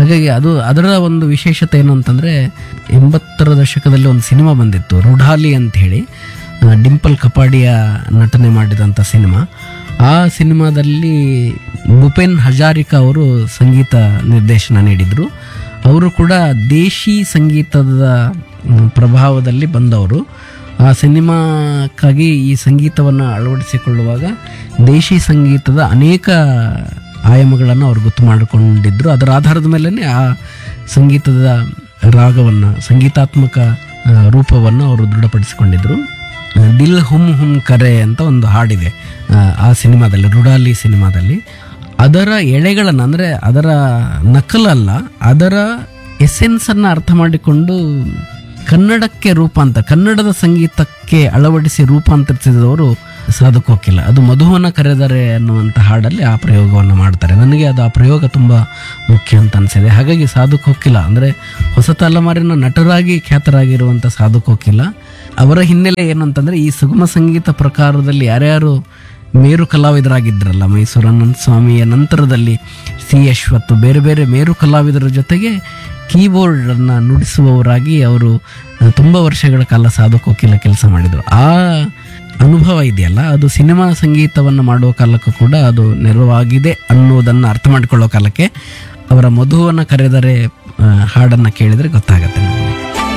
ಹಾಗಾಗಿ ಅದು ಅದರ ಒಂದು ವಿಶೇಷತೆ ಏನು ಅಂತಂದರೆ ಎಂಬತ್ತರ ದಶಕದಲ್ಲಿ ಒಂದು ಸಿನಿಮಾ ಬಂದಿತ್ತು ರುಢಾಲಿ ಅಂತ ಹೇಳಿ ಆ, ಡಿಂಪಲ್ ಕಪಾಡಿಯ ನಟನೆ ಮಾಡಿದಂಥ ಸಿನಿಮಾ ಆ ಸಿನಿಮಾದಲ್ಲಿ ಭೂಪೇನ್ ಹಜಾರಿಕಾ ಅವರು ಸಂಗೀತ ನಿರ್ದೇಶನ ನೀಡಿದರು ಅವರು ಕೂಡ ದೇಶಿ ಸಂಗೀತದ ಮ್, ಪ್ರಭಾವದಲ್ಲಿ ಬಂದವರು ಆ ಸಿನಿಮಾಕ್ಕಾಗಿ ಈ ಸಂಗೀತವನ್ನು ಅಳವಡಿಸಿಕೊಳ್ಳುವಾಗ ದೇಶಿ ಸಂಗೀತದ ಅನೇಕ ಆಯಾಮಗಳನ್ನು ಅವರು ಗೊತ್ತು ಮಾಡಿಕೊಂಡಿದ್ರು ಅದರ ಆಧಾರದ ಮೇಲೆ ಆ ಸಂಗೀತದ ರಾಗವನ್ನು ಸಂಗೀತಾತ್ಮಕ ಆ, ರೂಪವನ್ನು ಅವರು ದೃಢಪಡಿಸಿಕೊಂಡಿದ್ರು ಆ, ದಿಲ್ ಹುಮ್ ಹುಮ್ ಕರೆ ಅಂತ ಒಂದು ಹಾಡಿದೆ ಆ, ಆ ಸಿನಿಮಾದಲ್ಲಿ ರುಡಾಲಿ ಸಿನಿಮಾದಲ್ಲಿ ಅದರ ಎಳೆಗಳನ್ನು ಅಂದರೆ ಅದರ ನಕಲಲ್ಲ ಅದರ ಎಸೆನ್ಸನ್ನು ಅರ್ಥ ಮಾಡಿಕೊಂಡು ಕನ್ನಡಕ್ಕೆ ರೂಪಾಂತರ ಕನ್ನಡದ ಸಂಗೀತಕ್ಕೆ ಅಳವಡಿಸಿ ರೂಪಾಂತರಿಸಿದವರು ಸಾಧು ಕೋಕಿಲ ಅದು ಮಧುವನ ಕರೆದರೆ ಅನ್ನುವಂಥ ಹಾಡಲ್ಲಿ ಆ ಪ್ರಯೋಗವನ್ನು ಮಾಡ್ತಾರೆ ನನಗೆ ಅದು ಆ ಪ್ರಯೋಗ ತುಂಬ ಮುಖ್ಯ ಅಂತ ಅನಿಸಿದೆ ಹಾಗಾಗಿ ಸಾಧು ಕೋಕಿಲ ಅಂದರೆ ಹೊಸ ತಲೆಮಾರಿನ ನಟರಾಗಿ ಖ್ಯಾತರಾಗಿರುವಂಥ ಸಾಧು ಕೋಕಿಲ ಅವರ ಹಿನ್ನೆಲೆ ಏನು ಅಂತಂದರೆ ಈ ಸುಗಮ ಸಂಗೀತ ಪ್ರಕಾರದಲ್ಲಿ ಯಾರ್ಯಾರು ಮೇರು ಕಲಾವಿದರಾಗಿದ್ದರಲ್ಲ ಮೈಸೂರು ಅನಂತ ಸ್ವಾಮಿಯ ನಂತರದಲ್ಲಿ ಸಿ ಅಶ್ವತ್ ಬೇರೆ ಬೇರೆ ಮೇರು ಕಲಾವಿದರ ಜೊತೆಗೆ ಕೀಬೋರ್ಡನ್ನು ನುಡಿಸುವವರಾಗಿ ಅವರು ತುಂಬ ವರ್ಷಗಳ ಕಾಲ ಸಾಧು ಕೋಕಿಲ ಕೆಲಸ ಮಾಡಿದರು ಆ ಅನುಭವ ಇದೆಯಲ್ಲ ಅದು ಸಿನಿಮಾ ಸಂಗೀತವನ್ನು ಮಾಡುವ ಕಾಲಕ್ಕೂ ಕೂಡ ಅದು ನೆರವಾಗಿದೆ ಅನ್ನೋದನ್ನು ಅರ್ಥ ಮಾಡಿಕೊಳ್ಳೋ ಕಾಲಕ್ಕೆ ಅವರ ಮಧುವನ್ನು ಕರೆದರೆ ಆ, ಹಾಡನ್ನು ಕೇಳಿದರೆ ಗೊತ್ತಾಗತ್ತೆ ನಮ್ಗೆ.